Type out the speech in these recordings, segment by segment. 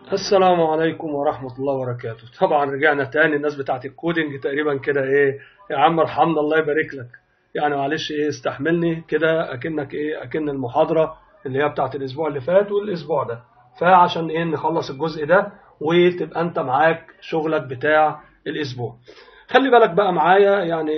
السلام عليكم ورحمة الله وبركاته طبعا رجعنا تاني الناس بتاعت الكودينج تقريبا كده ايه يا عم ارحمنا الله يبارك لك يعني معلش ايه استحملني كده اكنك ايه اكن المحاضرة اللي هي بتاعت الاسبوع اللي فات والاسبوع ده فعشان ايه نخلص الجزء ده وتبقى انت معاك شغلك بتاع الاسبوع خلي بالك بقى معايا يعني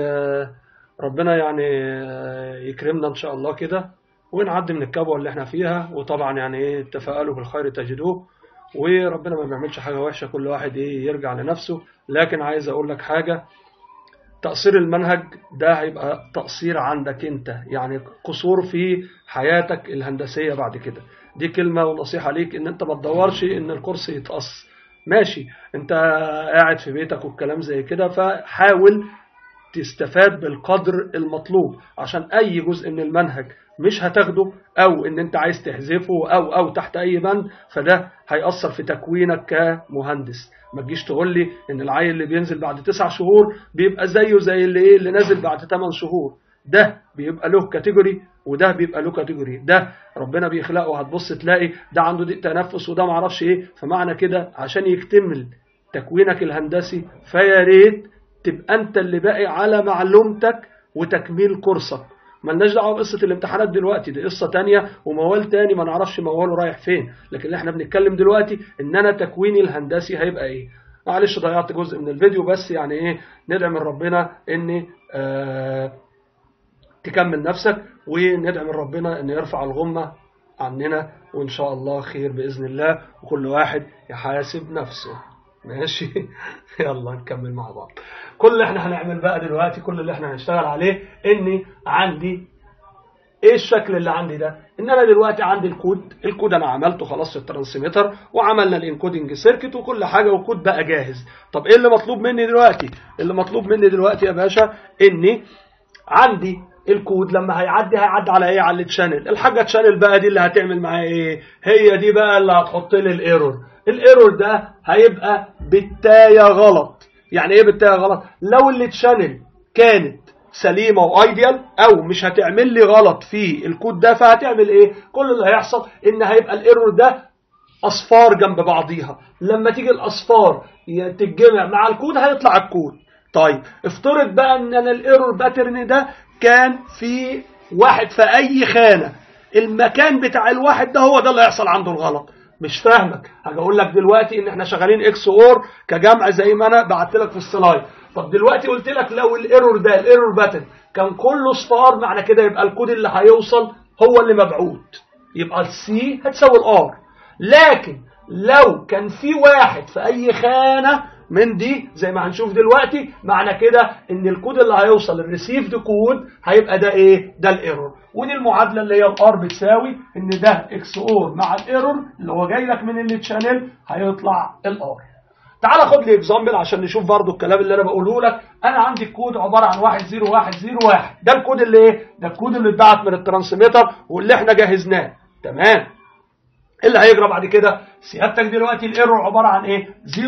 ربنا يعني يكرمنا ان شاء الله كده ونعدي من الكبوة اللي احنا فيها وطبعا يعني ايه تفاءلوا بالخير تجدوه وربنا ما بيعملش حاجة وحشة كل واحد ايه يرجع لنفسه لكن عايز اقول لك حاجة تقصير المنهج ده هيبقى تقصير عندك انت يعني قصور في حياتك الهندسية بعد كده دي كلمة ونصيحة ليك ان انت ما تدورش ان الكورس يتقص ماشي انت قاعد في بيتك والكلام زي كده فحاول تستفاد بالقدر المطلوب عشان اي جزء من المنهج مش هتاخده او ان انت عايز تحذفه او او تحت اي بند فده هيأثر في تكوينك كمهندس ما تجيش تقول لي ان العيل اللي بينزل بعد تسع شهور بيبقى زيه زي اللي ايه اللي نازل بعد 8 شهور ده بيبقى له كاتيجوري وده بيبقى له كاتيجوري ده ربنا بيخلقه هتبص تلاقي ده عنده ضيق تنفس وده معرفش ايه فمعنى كده عشان يكتمل تكوينك الهندسي فيا ريت تبقى انت اللي باقي على معلومتك وتكميل كورسك ملناش دعوه بقصه الامتحانات دلوقتي دي قصه تانية وموال تاني ما نعرفش مواله رايح فين لكن اللي احنا بنتكلم دلوقتي ان انا تكويني الهندسي هيبقى ايه معلش ضيعت جزء من الفيديو بس يعني ايه ندعي من ربنا ان آه تكمل نفسك وندعي من ربنا ان يرفع الغمه عننا وان شاء الله خير باذن الله وكل واحد يحاسب نفسه ماشي يلا نكمل مع بعض كل اللي احنا هنعمل بقى دلوقتي كل اللي احنا هنشتغل عليه اني عندي ايه الشكل اللي عندي ده ان انا دلوقتي عندي الكود الكود انا عملته خلاص في الترانسميتر وعملنا الانكودنج سيركت وكل حاجه والكود بقى جاهز طب ايه اللي مطلوب مني دلوقتي اللي مطلوب مني دلوقتي يا باشا اني عندي الكود لما هيعدي هيعدي على ايه على التشانل الحاجه تشانل بقى دي اللي هتعمل معايا ايه هي دي بقى اللي هتحط لي الايرور الايرور ده هيبقى بالتايه غلط يعني ايه بالتايه غلط لو التشانل كانت سليمه وايديال او مش هتعمل لي غلط في الكود ده فهتعمل ايه كل اللي هيحصل ان هيبقى الايرور ده اصفار جنب بعضيها لما تيجي الاصفار تتجمع مع الكود هيطلع الكود طيب افترض بقى ان انا الايرور باترن ده كان في واحد في اي خانه المكان بتاع الواحد ده هو ده اللي هيحصل عنده الغلط مش فاهمك هاجي اقول لك دلوقتي ان احنا شغالين اكس اور كجمع زي ما انا بعت لك في السلايد طب دلوقتي قلت لك لو الايرور ده الايرور باتن كان كله صفار معنى كده يبقى الكود اللي هيوصل هو اللي مبعوث يبقى السي هتساوي الار لكن لو كان في واحد في اي خانه من دي زي ما هنشوف دلوقتي معنى كده ان الكود اللي هيوصل الريسيفد كود هيبقى ده ايه ده الايرور ودي المعادله اللي هي الار بتساوي ان ده اكس اور مع الايرور اللي هو جاي لك من التشانل هيطلع الار تعال خد لي اكزامبل عشان نشوف برضو الكلام اللي انا بقوله لك انا عندي الكود عباره عن 10101 ده الكود اللي ايه ده الكود اللي اتبعت من الترانسميتر واللي احنا جهزناه تمام اللي هيجرى بعد كده سيادتك دلوقتي الايرور عباره عن ايه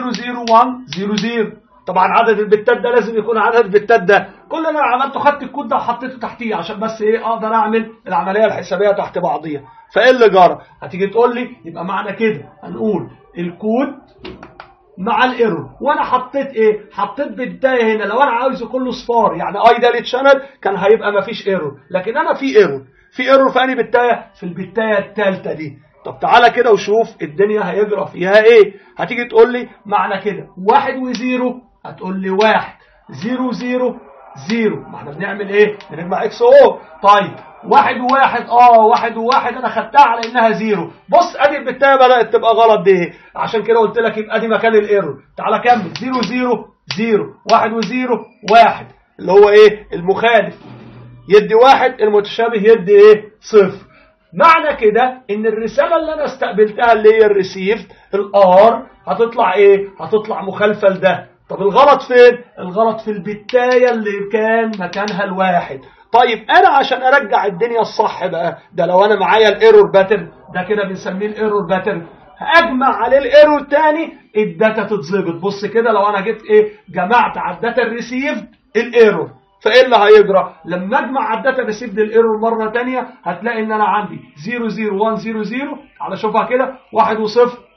00100 طبعا عدد البتات ده لازم يكون عدد البتات ده كل اللي انا عملته خدت الكود ده وحطيته تحتيه عشان بس ايه اقدر اعمل العمليه الحسابيه تحت بعضيها فايه اللي جرى هتيجي تقول لي يبقى معنى كده هنقول الكود مع الايرور وانا حطيت ايه حطيت بدايه هنا لو انا عاوزه كله صفار يعني ايدل تشانل كان هيبقى مفيش ايرور لكن انا في ايرور في ايرور في انهي بتايه في البتايه الثالثه دي طب تعالى كده وشوف الدنيا هيجرى فيها ايه هتيجي تقول لي معنى كده واحد وزيرو هتقول لي واحد زيرو زيرو زيرو ما احنا بنعمل ايه بنجمع اكس او طيب واحد وواحد اه واحد وواحد انا خدتها على انها زيرو بص ادي البتايه بدات تبقى غلط دي عشان كده قلت لك يبقى دي مكان الايرور تعالى كمل زيرو زيرو زيرو واحد وزيرو واحد اللي هو ايه المخالف يدي واحد المتشابه يدي ايه صفر معنى كده ان الرسالة اللي انا استقبلتها اللي هي الريسيف الار هتطلع ايه هتطلع مخالفة لده طب الغلط فين الغلط في البتاية اللي كان مكانها الواحد طيب انا عشان ارجع الدنيا الصح بقى ده لو انا معايا الايرور باترن ده كده بنسميه الايرور باترن هاجمع عليه الايرور تاني الداتا تتظبط بص كده لو انا جبت ايه جمعت على الداتا الريسيفد الايرور فايه اللي هيجرى لما اجمع على الداتا ريسيفد الايرور مره ثانيه هتلاقي ان انا عندي 00100 على شوفها كده 1 وصفر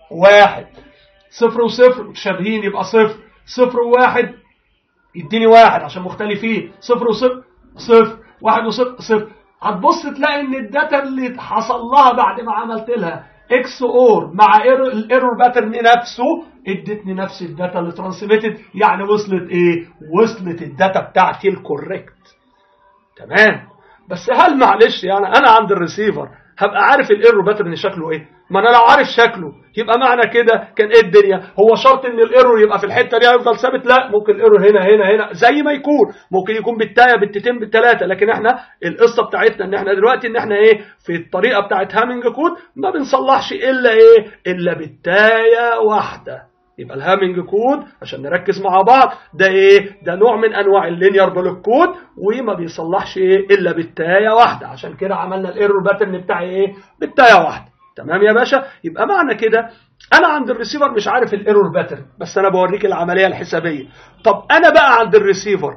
واحد صفر وصفر متشابهين يبقى صفر صفر وواحد يديني واحد عشان مختلفين صفر وصفر صفر واحد وصفر صفر هتبص تلاقي ان الداتا اللي حصل لها بعد ما عملت لها اكس اور مع الايرور باترن نفسه ادتني نفس الداتا اللي ترانسميتد يعني وصلت ايه وصلت الداتا بتاعتي الكوريكت تمام بس هل معلش يعني انا عند الريسيفر هبقى عارف الايرور باترن شكله ايه ما انا لو عارف شكله يبقى معنى كده كان ايه الدنيا هو شرط ان الايرور يبقى في الحته دي هيفضل ثابت لا ممكن الايرور هنا هنا هنا زي ما يكون ممكن يكون بالتايه بالتتين بالثلاثه لكن احنا القصه بتاعتنا ان احنا دلوقتي ان احنا ايه في الطريقه بتاعت هامينج كود ما بنصلحش الا ايه الا بالتايه واحده يبقى الهامينج كود عشان نركز مع بعض ده ايه ده نوع من انواع اللينير بلوك كود وما بيصلحش ايه الا بالتايه واحده عشان كده عملنا الايرور باترن بتاعي ايه بالتايه واحده تمام يا باشا يبقى معنى كده انا عند الريسيفر مش عارف الايرور باترن بس انا بوريك العمليه الحسابيه طب انا بقى عند الريسيفر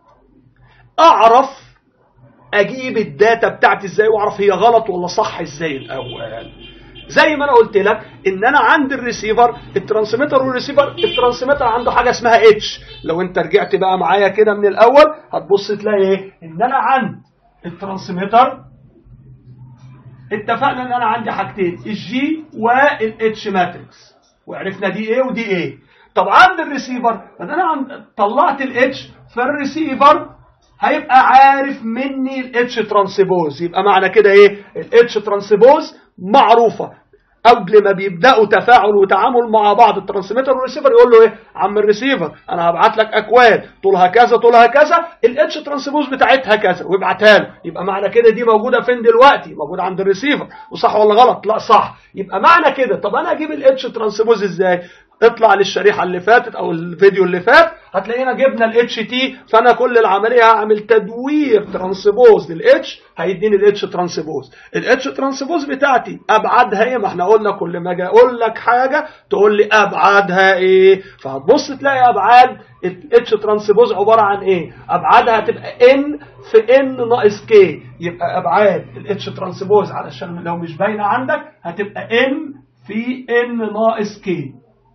اعرف اجيب الداتا بتاعتي ازاي واعرف هي غلط ولا صح ازاي الاول زي ما انا قلت لك ان انا عند الريسيفر الترانسميتر والريسيفر الترانسميتر عنده حاجه اسمها اتش لو انت رجعت بقى معايا كده من الاول هتبص تلاقي ايه ان انا عند الترانسميتر اتفقنا ان انا عندي حاجتين الجي والاتش ماتريكس وعرفنا دي ايه ودي ايه طب عند الريسيفر ان انا عند طلعت الاتش فالريسيفر هيبقى عارف مني الاتش ترانسبوز يبقى معنى كده ايه الاتش ترانسبوز معروفه قبل ما بيبداوا تفاعل وتعامل مع بعض الترانسميتر والريسيفر يقول له ايه عم الريسيفر انا هبعت لك اكواد طولها كذا طولها كذا الاتش ترانسبوز بتاعتها كذا ويبعتها له يبقى معنى كده دي موجوده فين دلوقتي موجوده عند الريسيفر وصح ولا غلط لا صح يبقى معنى كده طب انا اجيب الاتش ترانسبوز ازاي اطلع للشريحه اللي فاتت او الفيديو اللي فات هتلاقينا جبنا الاتش تي فانا كل العمليه هعمل تدوير ترانسبوز للاتش هيديني الاتش ترانسبوز الاتش ترانسبوز بتاعتي ابعادها ايه ما احنا قلنا كل ما اجي اقول لك حاجه تقول لي ابعادها ايه فهتبص تلاقي ابعاد الاتش ترانسبوز عباره عن ايه ابعادها هتبقى ان في ان ناقص كي يبقى ابعاد الاتش ترانسبوز علشان لو مش باينه عندك هتبقى ان في ان ناقص كي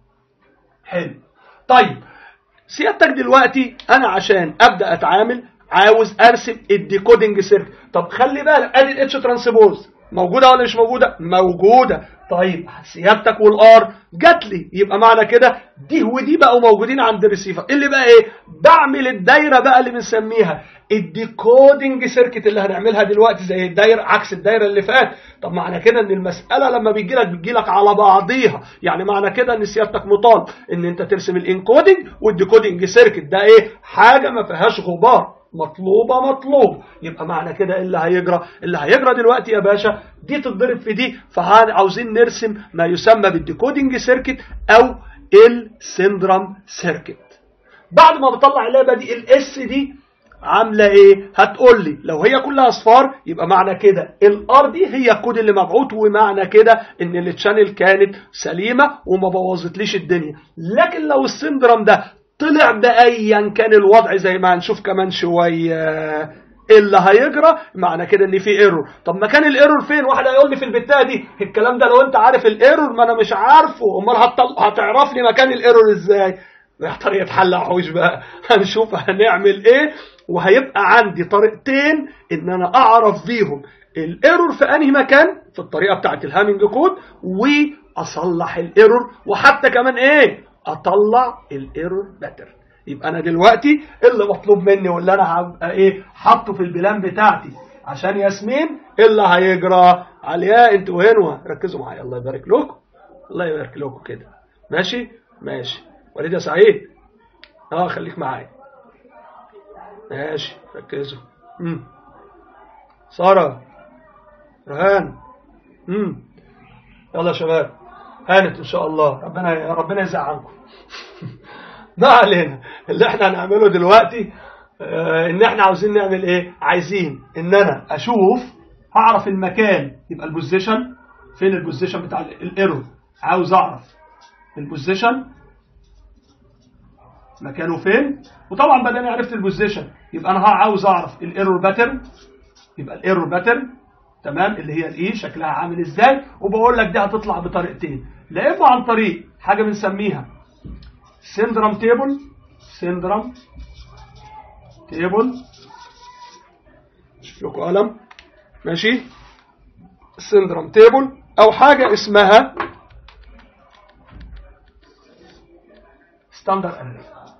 حلو طيب سيادتك دلوقتي انا عشان ابدا اتعامل عاوز ارسم الديكودنج سيركت طب خلي بالك ادي الاتش ترانسبوز موجوده ولا مش موجوده موجوده طيب سيادتك والار جات لي يبقى معنى كده دي ودي بقوا موجودين عند الريسيفر اللي بقى ايه بعمل الدايره بقى اللي بنسميها الديكودنج سيركت اللي هنعملها دلوقتي زي الدايره عكس الدايره اللي فات طب معنى كده ان المساله لما بيجي لك بتجي لك على بعضيها يعني معنى كده ان سيادتك مطالب ان انت ترسم الانكودنج والديكودنج سيركت ده ايه حاجه ما فيهاش غبار مطلوبة مطلوب يبقى معنى كده اللي هيجرى اللي هيجرى دلوقتي يا باشا دي تتضرب في دي فعاوزين نرسم ما يسمى بالديكودنج سيركت او السندرم سيركت بعد ما بطلع اللعبة دي الاس دي عاملة ايه هتقول لي لو هي كلها اصفار يبقى معنى كده الار دي هي الكود اللي مبعوت ومعنى كده ان التشانل كانت سليمة وما بوظتليش الدنيا لكن لو السندرم ده طلع بأيا كان الوضع زي ما هنشوف كمان شوية اللي هيجرى معنى كده ان في ايرور طب ما كان الايرور فين واحد هيقول لي في البتايه دي الكلام ده لو انت عارف الايرور ما انا مش عارفه امال هتطل... هتعرف لي مكان الايرور ازاي محتار يتحل حوش بقى هنشوف هنعمل ايه وهيبقى عندي طريقتين ان انا اعرف بيهم الايرور في انهي مكان في الطريقه بتاعت الهامينج كود واصلح الايرور وحتى كمان ايه اطلع الايرور باترن يبقى انا دلوقتي اللي مطلوب مني واللي انا هبقى ايه حاطه في البلان بتاعتي عشان ياسمين اللي هيجرى عليا انتوا هنا ركزوا معايا الله يبارك لكم الله يبارك لكم كده ماشي ماشي وليد يا سعيد اه خليك معايا ماشي ركزوا امم ساره رهان امم يلا يا شباب هانت ان شاء الله ربنا ربنا يزعل عنكم ما علينا اللي احنا هنعمله دلوقتي اه ان احنا عاوزين نعمل ايه عايزين ان انا اشوف هعرف المكان يبقى البوزيشن فين البوزيشن بتاع الايرور عاوز اعرف البوزيشن مكانه فين وطبعا بدل عرفت البوزيشن يبقى انا عاوز اعرف الايرور باترن يبقى الايرور باترن تمام اللي هي الاي شكلها عامل ازاي وبقول لك دي هتطلع بطريقتين لا اما عن طريق حاجه بنسميها سندرم تيبل سندرم تيبل شوف لكم قلم ماشي سندرم تيبل او حاجه اسمها ستاندر اري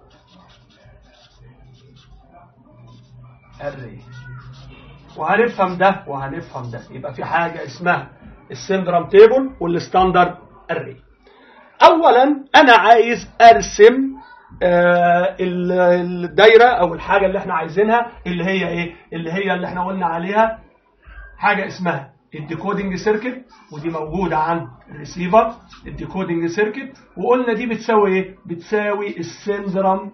اري وهنفهم ده وهنفهم ده يبقى في حاجه اسمها السندرم تيبل والستاندر اري اولا انا عايز ارسم آه الدايره او الحاجه اللي احنا عايزينها اللي هي ايه اللي هي اللي احنا قلنا عليها حاجه اسمها الديكودنج سيركت ودي موجوده عند الريسيفر الديكودنج سيركت وقلنا دي بتساوي ايه بتساوي السندرم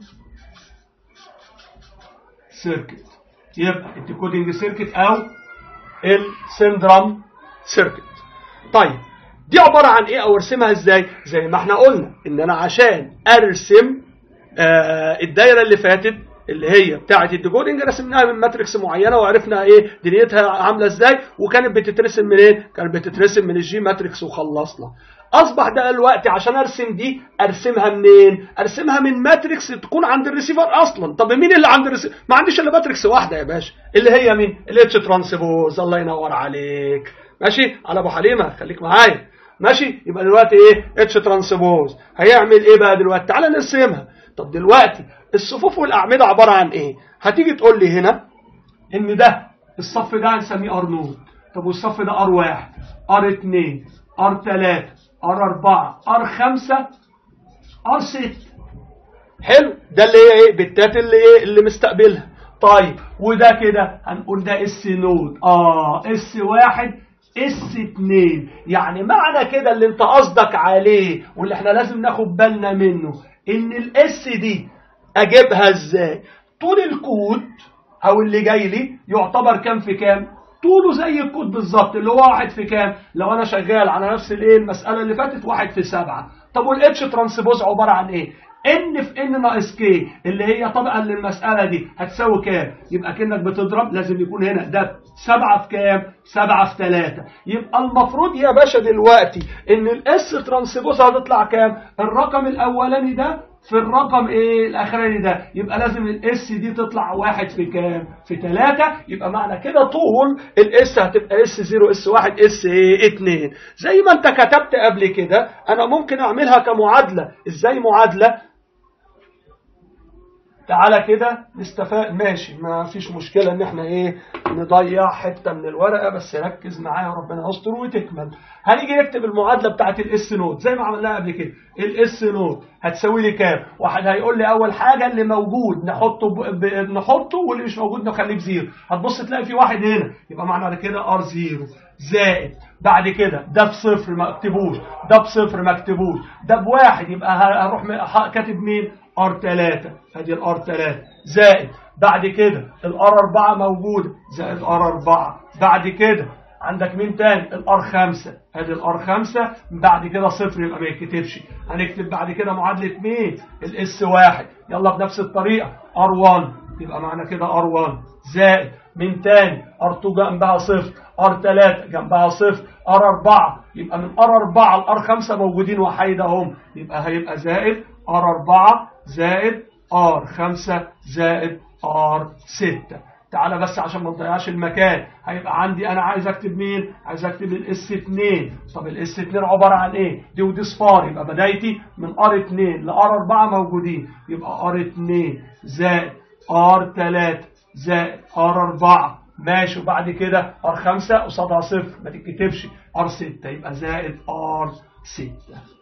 سيركت يبقى الديكودنج سيركت او السندرم سيركت طيب دي عبارة عن ايه او ارسمها ازاي زي ما احنا قلنا ان انا عشان ارسم آه الدايرة اللي فاتت اللي هي بتاعة الديكودنج رسمناها من ماتريكس معينة وعرفنا ايه دنيتها عاملة ازاي وكانت بتترسم من ايه كانت بتترسم من الجي ماتريكس وخلصنا اصبح ده الوقت عشان ارسم دي ارسمها منين ارسمها من ماتريكس تكون عند الريسيفر اصلا طب مين اللي عند الريسيفر ما عنديش الا ماتريكس واحده يا باشا اللي هي مين الاتش ترانسبوز الله ينور عليك ماشي على ابو حليمه خليك معايا ماشي يبقى دلوقتي ايه اتش ترانسبوز هيعمل ايه بقى دلوقتي تعالى نرسمها طب دلوقتي الصفوف والاعمده عباره عن ايه هتيجي تقول لي هنا ان ده الصف ده هنسميه ار نود طب والصف ده ار واحد ار اتنين ار تلاته ار اربعه ار خمسه ار ست حلو ده اللي هي ايه بالتات اللي ايه اللي مستقبلها طيب وده كده هنقول ده اس نود اه اس واحد اس 2 يعني معنى كده اللي انت قصدك عليه واللي احنا لازم ناخد بالنا منه ان الاس دي اجيبها ازاي طول الكود او اللي جاي لي يعتبر كام في كام طوله زي الكود بالظبط اللي هو واحد في كام لو انا شغال على نفس الايه المساله اللي فاتت واحد في سبعة طب والاتش ترانسبوز عباره عن ايه ان في ان ناقص كي اللي هي طبقا للمساله دي هتساوي كام يبقى كانك بتضرب لازم يكون هنا ده 7 في كام 7 في 3 يبقى المفروض يا باشا دلوقتي ان الاس ترانسبوز هتطلع كام الرقم الاولاني ده في الرقم ايه الاخراني ده يبقى لازم الاس دي تطلع واحد في كام في 3 يبقى معنى كده طول الاس هتبقى اس 0 اس 1 اس ايه 2 زي ما انت كتبت قبل كده انا ممكن اعملها كمعادله ازاي معادله تعالى كده نستفاد ماشي ما فيش مشكلة ان احنا ايه نضيع حتة من الورقة بس ركز معايا وربنا يستر وتكمل هنيجي نكتب المعادلة بتاعت الاس نوت زي ما عملناها قبل كده الاس نوت هتساوي لي كام واحد هيقول لي اول حاجة اللي موجود نحطه ب... ب... نحطه واللي مش موجود نخليه بزيرو هتبص تلاقي في واحد هنا يبقى معنى كده ار زيرو زائد بعد كده ده بصفر ما اكتبوش ده بصفر ما اكتبوش ده بواحد يبقى هروح كاتب مين ار 3 ادي الار 3 زائد بعد كده الار 4 موجوده زائد ار 4 بعد كده عندك مين تاني الار 5 ادي الار 5 بعد كده صفر يبقى ما يتكتبش هنكتب بعد كده معادله مين الاس 1 يلا بنفس الطريقه ار 1 يبقى معنى كده ار 1 زائد من تاني ار 2 جنبها صفر ار 3 جنبها صفر ار 4 يبقى من ار 4 لار 5 موجودين وحيد اهم يبقى هيبقى زائد ار 4 زائد ار 5 زائد ار 6 تعالى بس عشان ما نضيعش المكان هيبقى عندي انا عايز اكتب مين عايز اكتب الاس 2 طب الاس 2 عباره عن ايه دي ودي صفار يبقى بدايتي من ار 2 لار 4 موجودين يبقى ار 2 زائد ار 3 زائد ار 4 ماشي وبعد كده ار 5 قصادها صفر ما تتكتبش ار 6 يبقى زائد ار 6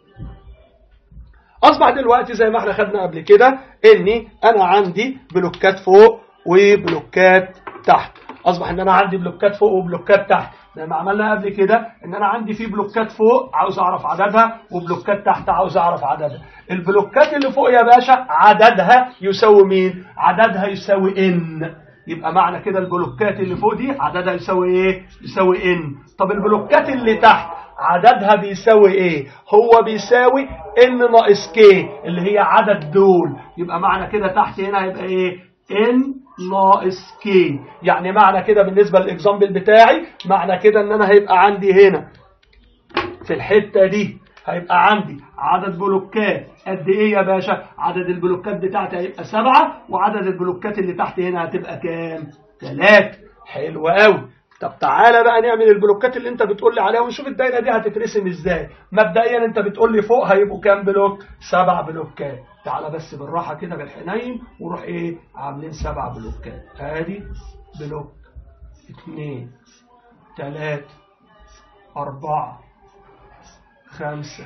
اصبح دلوقتي زي ما احنا خدنا قبل كده اني انا عندي بلوكات فوق وبلوكات تحت اصبح ان انا عندي بلوكات فوق وبلوكات تحت زي ما عملنا قبل كده ان انا عندي في بلوكات فوق عاوز اعرف عددها وبلوكات تحت عاوز اعرف عددها البلوكات اللي فوق يا باشا عددها يساوي مين عددها يساوي ان يبقى معنى كده البلوكات اللي فوق دي عددها يساوي ايه يساوي ان طب البلوكات اللي تحت عددها بيساوي ايه هو بيساوي ان ناقص كي اللي هي عدد دول يبقى معنى كده تحت هنا هيبقى ايه ان ناقص كي يعني معنى كده بالنسبة للإكزامبل بتاعي معنى كده ان انا هيبقى عندي هنا في الحتة دي هيبقى عندي عدد بلوكات قد ايه يا باشا عدد البلوكات بتاعتي هيبقى سبعة وعدد البلوكات اللي تحت هنا هتبقى كام ثلاثة حلو قوي طب تعالى بقى نعمل البلوكات اللي انت بتقول لي عليها ونشوف الدايره دي هتترسم ازاي مبدئيا انت بتقول لي فوق هيبقوا كام بلوك سبع بلوكات تعالى بس بالراحه كده بالحنين وروح ايه عاملين سبع بلوكات ادي بلوك اثنين ثلاثة أربعة خمسة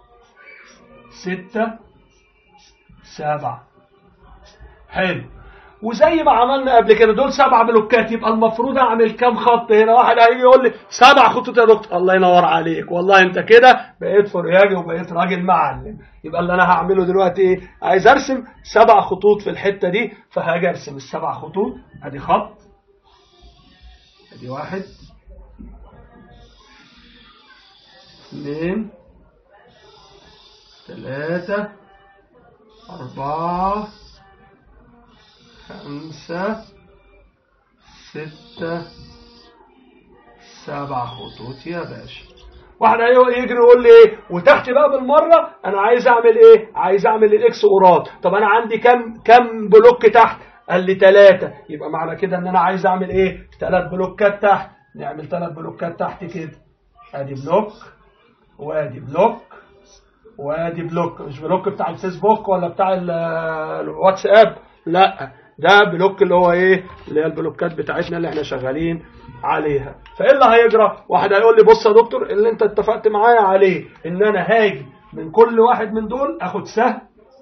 ستة سبعة حلو وزي ما عملنا قبل كده دول سبع بلوكات يبقى المفروض اعمل كام خط هنا واحد هيجي يقول لي سبع خطوط يا دكتور الله ينور عليك والله انت كده بقيت فرياجي وبقيت راجل معلم يبقى اللي انا هعمله دلوقتي ايه عايز ارسم سبع خطوط في الحته دي فهاجي ارسم السبع خطوط ادي خط ادي واحد اثنين ثلاثة أربعة خمسة ستة سبع خطوط يا باشا واحد يجري يقول لي ايه وتحت بقى بالمره انا عايز اعمل ايه عايز اعمل الاكس اوراد طب انا عندي كام كام بلوك تحت قال لي ثلاثة يبقى معنى كده ان انا عايز اعمل ايه ثلاث بلوكات تحت نعمل ثلاث بلوكات تحت كده ادي بلوك وادي بلوك وادي بلوك مش بلوك بتاع الفيسبوك ولا بتاع الواتساب لا ده بلوك اللي هو ايه اللي هي البلوكات بتاعتنا اللي احنا شغالين عليها فايه اللي هيجرى واحد هيقول لي بص يا دكتور اللي انت اتفقت معايا عليه ان انا هاجي من كل واحد من دول اخد سهم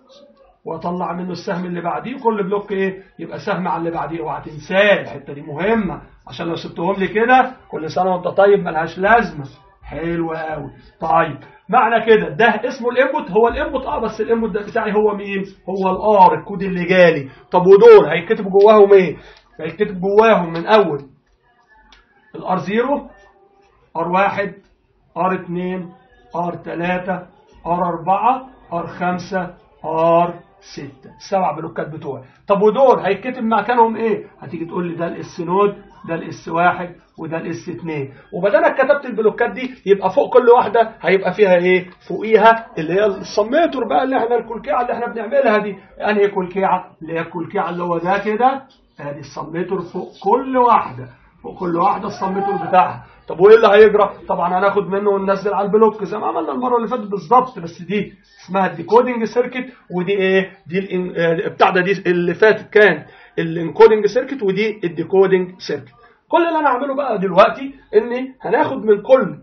واطلع منه السهم اللي بعديه وكل بلوك ايه يبقى سهم على اللي بعديه اوعى تنساه الحته دي مهمه عشان لو سبتهم لي كده كل سنه وانت طيب ملهاش لازمه حلو قوي طيب معنى كده ده اسمه الانبوت هو الانبوت اه بس الانبوت ده بتاعي هو مين هو الار الكود اللي جالي طب ودول هيتكتب جواهم ايه هيتكتب جواهم من اول الار 0 ار 1 ار 2 ار 3 ار 4 ار 5 ار 6 السبع بلوكات بتوعي طب ودول هيتكتب مكانهم ايه هتيجي تقول لي ده الاس نود ده الاس واحد وده الاس 2 وبدل انا كتبت البلوكات دي يبقى فوق كل واحده هيبقى فيها ايه فوقيها اللي هي السميتور بقى اللي احنا الكلكيعه اللي احنا بنعملها دي انهي كلكيعه اللي هي الكلكيعه اللي هو ده كده ادي السميتور فوق كل واحده فوق كل واحده السميتور بتاعها طب وايه اللي هيجرى طبعا هناخد منه وننزل على البلوك زي ما عملنا المره اللي فاتت بالظبط بس دي اسمها الديكودنج سيركت ودي ايه دي بتاع ده دي اللي فاتت كان الانكودنج سيركت ودي الديكودنج سيركت كل اللي انا هعمله بقى دلوقتي اني هناخد من كل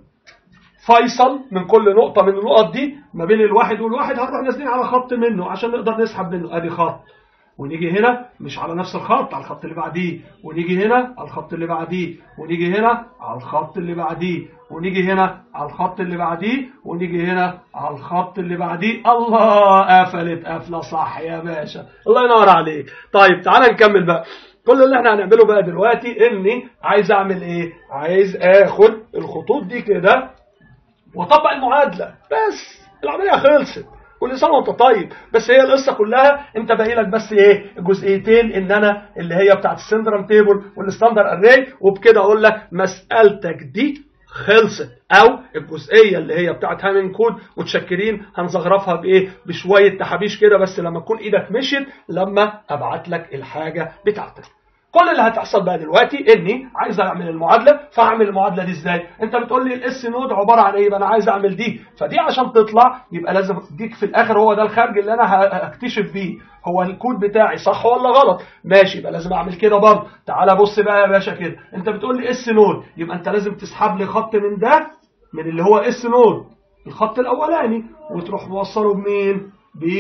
فيصل من كل نقطة من النقط دي ما بين الواحد والواحد هنروح نازلين على خط منه عشان نقدر نسحب منه ادي خط ونيجي هنا مش على نفس الخط على الخط اللي بعديه ونيجي هنا على الخط اللي بعديه ونيجي هنا على الخط اللي بعديه ونيجي هنا على الخط اللي بعديه ونيجي هنا على الخط اللي بعديه الله قفلت قفله صح يا باشا الله ينور عليك طيب تعالى نكمل بقى كل اللي احنا هنعمله بقى دلوقتي اني عايز اعمل ايه عايز اخد الخطوط دي كده واطبق المعادله بس العمليه خلصت كل سنه وانت طيب بس هي القصه كلها انت باقي لك بس ايه جزئيتين ان انا اللي هي بتاعت السندرم تيبل والستاندر اري وبكده اقول لك مسالتك دي خلصت او الجزئيه اللي هي بتاعت هامين كود متشكرين هنزغرفها بايه بشويه تحابيش كده بس لما تكون ايدك مشيت لما ابعت لك الحاجه بتاعتك كل اللي هتحصل بقى دلوقتي اني عايز اعمل المعادله فاعمل المعادله دي ازاي انت بتقول لي الاس نود عباره عن ايه يبقى انا عايز اعمل دي فدي عشان تطلع يبقى لازم ديك في الاخر هو ده الخارج اللي انا هكتشف بيه هو الكود بتاعي صح ولا غلط ماشي يبقى لازم اعمل كده برضه تعالى بص بقى يا باشا كده انت بتقول لي اس نود يبقى انت لازم تسحب لي خط من ده من اللي هو اس نود الخط الاولاني وتروح موصله بمين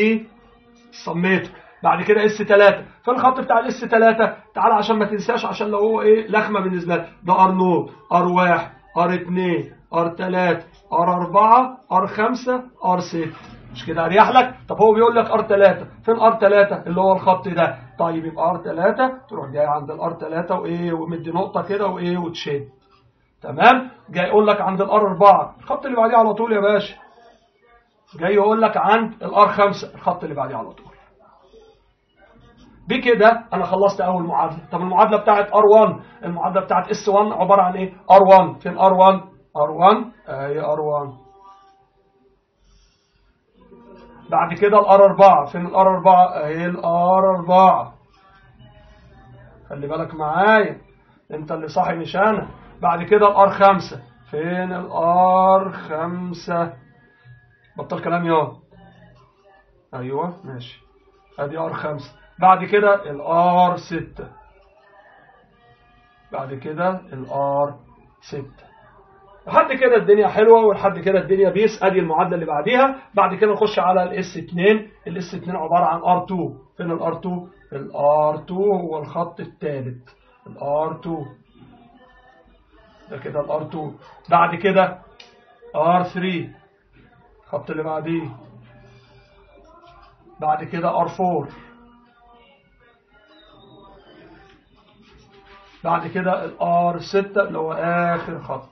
بسميته بعد كده اس 3 فالخط بتاع الاس 3 تعالى عشان ما تنساش عشان لو هو ايه لخمه بالنسبه لك ده ار نود ار 1 ار 2 ار 3 ار 4 ار 5 ار 6 مش كده اريح لك طب هو بيقول لك ار 3 فين ار 3 اللي هو الخط ده طيب يبقى ار 3 تروح جاي عند الار 3 وايه ومدي نقطه كده وايه وتشد تمام جاي يقول لك عند الار 4 الخط اللي بعديه على طول يا باشا جاي يقول لك عند الار 5 الخط اللي بعديه على طول بكده انا خلصت اول معادله طب المعادله بتاعت ار1 المعادله بتاعت اس1 عباره عن ايه ار1 فين ار1 ار1 اهي ار1 بعد كده الار 4 فين الار 4 اهي الار 4 خلي بالك معايا انت اللي صاحي مش انا بعد كده الار 5 فين الار 5 بطل كلام يا ايوه ماشي ادي ار 5 بعد كده الار 6 بعد كده الار 6 لحد كده الدنيا حلوه ولحد كده الدنيا بيس ادي المعادله اللي بعديها بعد كده نخش على الاس 2 الاس 2 عباره عن ار 2 فين الار 2 الار 2 هو الخط الثالث الار 2 ده كده الار 2 بعد كده ار 3 الخط اللي بعديه بعد كده ار 4 بعد كده الار 6 اللي هو اخر خط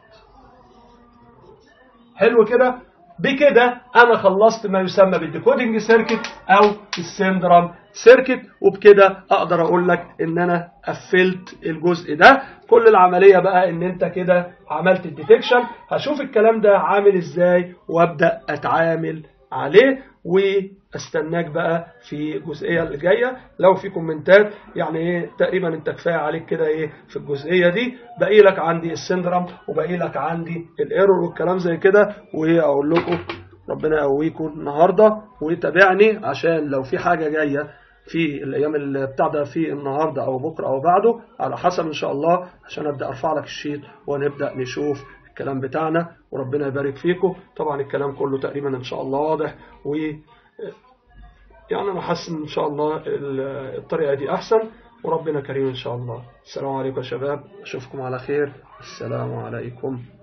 حلو كده بكده انا خلصت ما يسمى بالديكودنج سيركت او السندرم سيركت وبكده اقدر اقول لك ان انا قفلت الجزء ده كل العملية بقى ان انت كده عملت الديتكشن هشوف الكلام ده عامل ازاي وابدأ اتعامل عليه واستناك بقى في الجزئيه اللي جايه لو في كومنتات يعني ايه تقريبا انت كفايه عليك كده ايه في الجزئيه دي باقي لك عندي السندرم وباقي لك عندي الايرور والكلام زي كده واقول لكم ربنا يقويكم النهارده وتابعني عشان لو في حاجه جايه في الايام اللي بتاع ده في النهارده او بكره او بعده على حسب ان شاء الله عشان ابدا ارفع لك الشيت ونبدا نشوف الكلام بتاعنا وربنا يبارك فيكم طبعا الكلام كله تقريبا ان شاء الله واضح و يعني انا حاسس ان شاء الله الطريقه دي احسن وربنا كريم ان شاء الله السلام عليكم يا شباب اشوفكم على خير السلام عليكم